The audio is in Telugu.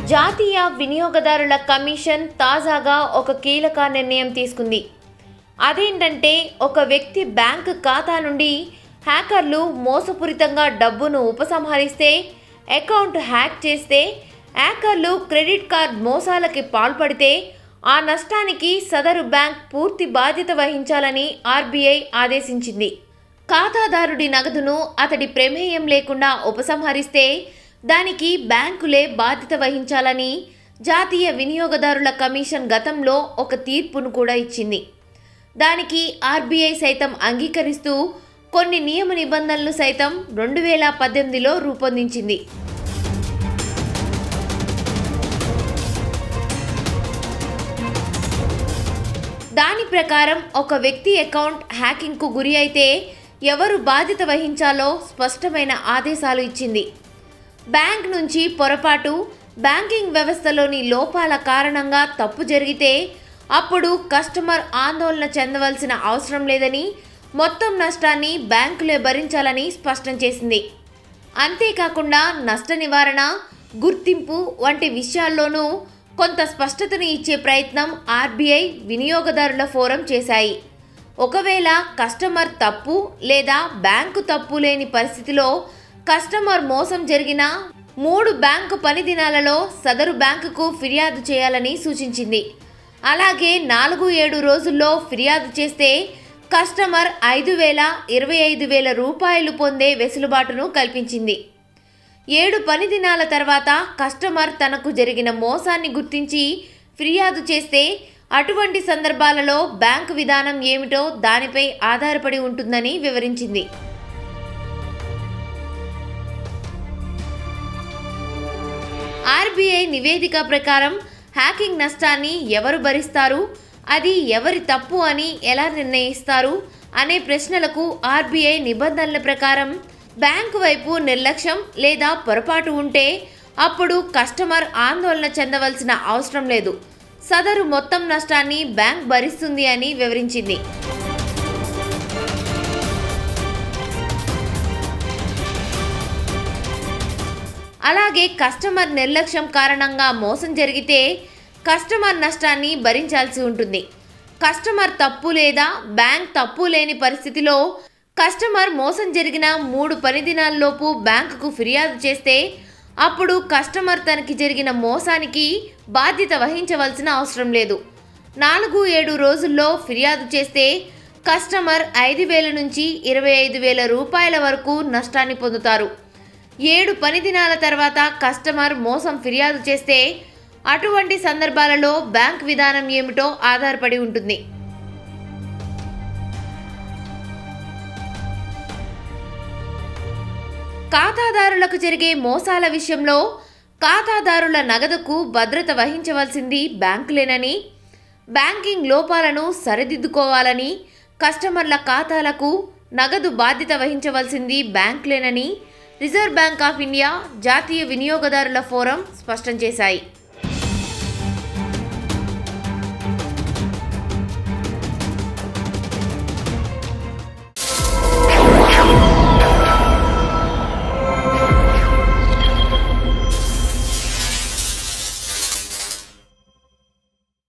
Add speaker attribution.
Speaker 1: జాతీయ వినియోగదారుల కమిషన్ తాజాగా ఒక కీలక నిర్ణయం తీసుకుంది అదేంటంటే ఒక వ్యక్తి బ్యాంక్ ఖాతా నుండి హ్యాకర్లు మోసపూరితంగా డబ్బును ఉపసంహరిస్తే అకౌంట్ హ్యాక్ చేస్తే హ్యాకర్లు క్రెడిట్ కార్డ్ మోసాలకి పాల్పడితే ఆ నష్టానికి సదరు బ్యాంక్ పూర్తి బాధ్యత వహించాలని ఆర్బీఐ ఆదేశించింది ఖాతాదారుడి నగదును అతడి ప్రమేయం లేకుండా ఉపసంహరిస్తే దానికి బ్యాంకులే బాధ్యత వహించాలని జాతీయ వినియోగదారుల కమిషన్ గతంలో ఒక తీర్పును కూడా ఇచ్చింది దానికి ఆర్బీఐ సైతం అంగీకరిస్తూ కొన్ని నియమ నిబంధనలు సైతం రెండు వేల పద్దెనిమిదిలో రూపొందించింది దాని ప్రకారం ఒక వ్యక్తి అకౌంట్ హ్యాకింగ్కు గురి అయితే ఎవరు బాధ్యత వహించాలో స్పష్టమైన ఆదేశాలు ఇచ్చింది బ్యాంక్ నుంచి పొరపాటు బ్యాంకింగ్ వ్యవస్థలోని లోపాల కారణంగా తప్పు జరిగితే అప్పుడు కస్టమర్ ఆందోళన చెందవలసిన అవసరం లేదని మొత్తం నష్టాన్ని బ్యాంకులే భరించాలని స్పష్టం చేసింది అంతేకాకుండా నష్ట నివారణ గుర్తింపు వంటి విషయాల్లోనూ కొంత స్పష్టతను ఇచ్చే ప్రయత్నం ఆర్బీఐ వినియోగదారుల ఫోరం చేశాయి ఒకవేళ కస్టమర్ తప్పు లేదా బ్యాంకు తప్పు లేని పరిస్థితిలో కస్టమర్ మోసం జరిగిన మూడు బ్యాంకు పని దినాలలో సదరు బ్యాంకుకు ఫిర్యాదు చేయాలని సూచించింది అలాగే నాలుగు ఏడు రోజుల్లో ఫిర్యాదు చేస్తే కస్టమర్ ఐదు వేల ఇరవై ఐదు వేల రూపాయలు పొందే వెసులుబాటును కల్పించింది ఏడు పని దినాల తర్వాత కస్టమర్ తనకు జరిగిన మోసాన్ని గుర్తించి ఫిర్యాదు చేస్తే అటువంటి సందర్భాలలో బ్యాంకు విధానం ఏమిటో దానిపై ఆధారపడి ఉంటుందని వివరించింది ఆర్బీఐ నివేదిక ప్రకారం హ్యాకింగ్ నష్టాన్ని ఎవరు భరిస్తారు అది ఎవరి తప్పు అని ఎలా నిర్ణయిస్తారు అనే ప్రశ్నలకు ఆర్బీఐ నిబంధనల ప్రకారం బ్యాంకు వైపు నిర్లక్ష్యం లేదా పొరపాటు ఉంటే అప్పుడు కస్టమర్ ఆందోళన చెందవలసిన అవసరం లేదు సదరు మొత్తం నష్టాన్ని బ్యాంక్ భరిస్తుంది అని వివరించింది అలాగే కస్టమర్ నిర్లక్ష్యం కారణంగా మోసం జరిగితే కస్టమర్ నష్టాన్ని భరించాల్సి ఉంటుంది కస్టమర్ తప్పు లేదా బ్యాంక్ తప్పు లేని పరిస్థితిలో కస్టమర్ మోసం జరిగిన మూడు పని దినాల్లోపు బ్యాంకుకు ఫిర్యాదు చేస్తే అప్పుడు కస్టమర్ తనకి జరిగిన మోసానికి బాధ్యత వహించవలసిన అవసరం లేదు నాలుగు ఏడు రోజుల్లో ఫిర్యాదు చేస్తే కస్టమర్ ఐదు వేల నుంచి ఇరవై ఐదు వేల రూపాయల వరకు నష్టాన్ని పొందుతారు ఏడు పని దినాల తర్వాత కస్టమర్ మోసం ఫిర్యాదు చేస్తే అటువంటి సందర్భాలలో బ్యాంక్ విధానం ఏమిటో ఆధారపడి ఉంటుంది ఖాతాదారులకు జరిగే మోసాల విషయంలో ఖాతాదారుల నగదుకు భద్రత వహించవలసింది బ్యాంకులేనని బ్యాంకింగ్ లోపాలను సరిదిద్దుకోవాలని కస్టమర్ల ఖాతాలకు నగదు బాధ్యత వహించవలసింది బ్యాంకులేనని రిజర్వ్ బ్యాంక్ ఆఫ్ ఇండియా జాతీయ వినియోగదారుల ఫోరం స్పష్టం చేశాయి